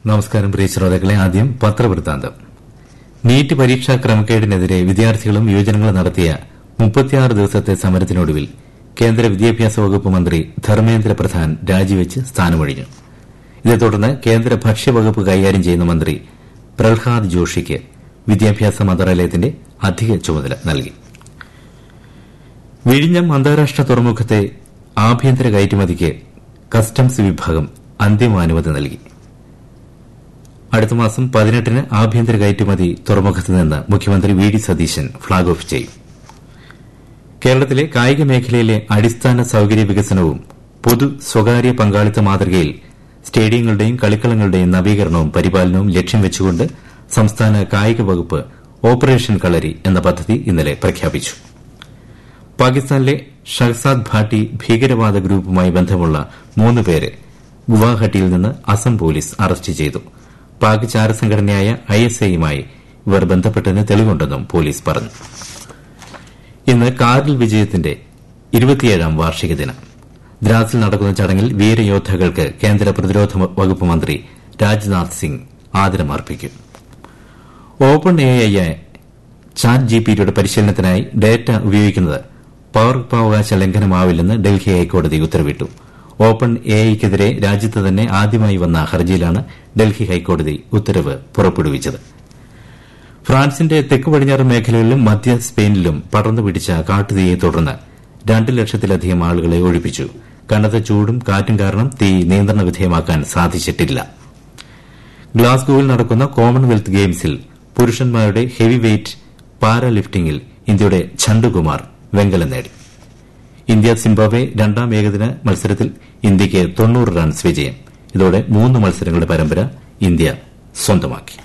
നമസ്കാരം പ്രിയ ശ്രോതാക്കളെ ആദ്യം പത്രവൃത്താന്തം നീറ്റ് പരീക്ഷാ ക്രമക്കേടിനെതിരെ വിദ്യാർത്ഥികളും യുവജനങ്ങളും നടത്തിയ മുപ്പത്തിയാറ് ദിവസത്തെ സമരത്തിനൊടുവിൽ കേന്ദ്ര വിദ്യാഭ്യാസ വകുപ്പ് മന്ത്രി ധർമ്മേന്ദ്ര പ്രധാൻ രാജിവെച്ച് സ്ഥാനമൊഴിഞ്ഞു ഇതേ തുടർന്ന് കേന്ദ്ര ഭക്ഷ്യവകുപ്പ് കൈകാര്യം ചെയ്യുന്ന മന്ത്രി പ്രഹ്ലാദ് ജോഷിക്ക് വിദ്യാഭ്യാസ മന്ത്രാലയത്തിന്റെ അധിക ചുമതല നൽകി വിഴിഞ്ഞം അന്താരാഷ്ട്ര തുറമുഖത്തെ ആഭ്യന്തര കയറ്റുമതിക്ക് കസ്റ്റംസ് വിഭാഗം അന്തിമ അനുമതി നൽകി അടുത്ത മാസം പതിനെട്ടിന് ആഭ്യന്തര കയറ്റുമതി തുറമുഖത്ത് നിന്ന് മുഖ്യമന്ത്രി V D Satheesan flag off ചെയ്യും കേരളത്തിലെ കായിക മേഖലയിലെ അടിസ്ഥാന സൌകര്യ വികസനവും പൊതു സ്വകാര്യ പങ്കാളിത്ത മാതൃകയിൽ സ്റ്റേഡിയങ്ങളുടെയും കളിക്കളങ്ങളുടെയും നവീകരണവും പരിപാലനവും ലക്ഷ്യം വെച്ചുകൊണ്ട് സംസ്ഥാന കായിക വകുപ്പ് ഓപ്പറേഷൻ കളരി എന്ന പദ്ധതി ഇന്നലെ പ്രഖ്യാപിച്ചു പാകിസ്ഥാനിലെ ഷഹസാദ് ഭാട്ടി ഭീകരവാദ ഗ്രൂപ്പുമായി ബന്ധമുള്ള മൂന്ന് പേരെ ഗുവാഹട്ടിയിൽ നിന്ന് അസം പോലീസ് അറസ്റ്റ് ചെയ്തു പാക് ചാരസംഘടനയായ ഐഎസ്ഐയുമായി ഇവർ ബന്ധപ്പെട്ടതിന് തെളിവുണ്ടെന്നും പോലീസ് പറഞ്ഞു ഇന്ന് കാർഗിൽ വിജയത്തിന്റെ ഇരുപത്തിയേഴാം വാർഷിക ദിനം ദ്രാസിൽ നടക്കുന്ന ചടങ്ങിൽ വീരയോദ്ധാക്കൾക്ക് കേന്ദ്ര പ്രതിരോധ വകുപ്പ് മന്ത്രി രാജ്നാഥ് സിംഗ് ആദരമർപ്പിക്കും open A I chat G P ടിയുടെ പരിശീലനത്തിനായി ഡേറ്റ ഉപയോഗിക്കുന്നത് പൌരത്വാവകാശ ലംഘനമാവില്ലെന്ന് ഡൽഹി ഹൈക്കോടതി ഉത്തരവിട്ടു ഓപ്പൺ എ ഐക്കെതിരെ രാജ്യത്ത് തന്നെ ആദ്യമായി വന്ന ഹർജിയിലാണ് ഡൽഹി ഹൈക്കോടതി ഉത്തരവ് പുറപ്പെടുവിച്ചത് ഫ്രാൻസിന്റെ തെക്ക് പടിഞ്ഞാറ് മേഖലകളിലും മധ്യ സ്പെയിനിലും പടർന്നുപിടിച്ച കാട്ടുതീയെ തുടർന്ന് രണ്ട് ലക്ഷത്തിലധികം ആളുകളെ ഒഴിപ്പിച്ചു കനത്ത ചൂടും കാറ്റും കാരണം തീ നിയന്ത്രണ വിധേയമാക്കാൻ സാധിച്ചിട്ടില്ല ഗ്ലാസ്ഗോവിൽ നടക്കുന്ന കോമൺവെൽത്ത് ഗെയിംസിൽ പുരുഷന്മാരുടെ ഹെവി വെയ്റ്റ് പാരാ ലിഫ്റ്റിംഗിൽ ഇന്ത്യയുടെ ഛണ്ടുകുമാർ വെങ്കലം നേടി ഇന്ത്യ സിംബാബ്വെ രണ്ടാം ഏകദിന മത്സരത്തിൽ ഇന്ത്യയ്ക്ക് തൊണ്ണൂറ് റൺസ് വിജയം ഇതോടെ മൂന്ന് മത്സരങ്ങളുടെ പരമ്പര ഇന്ത്യ സ്വന്തമാക്കി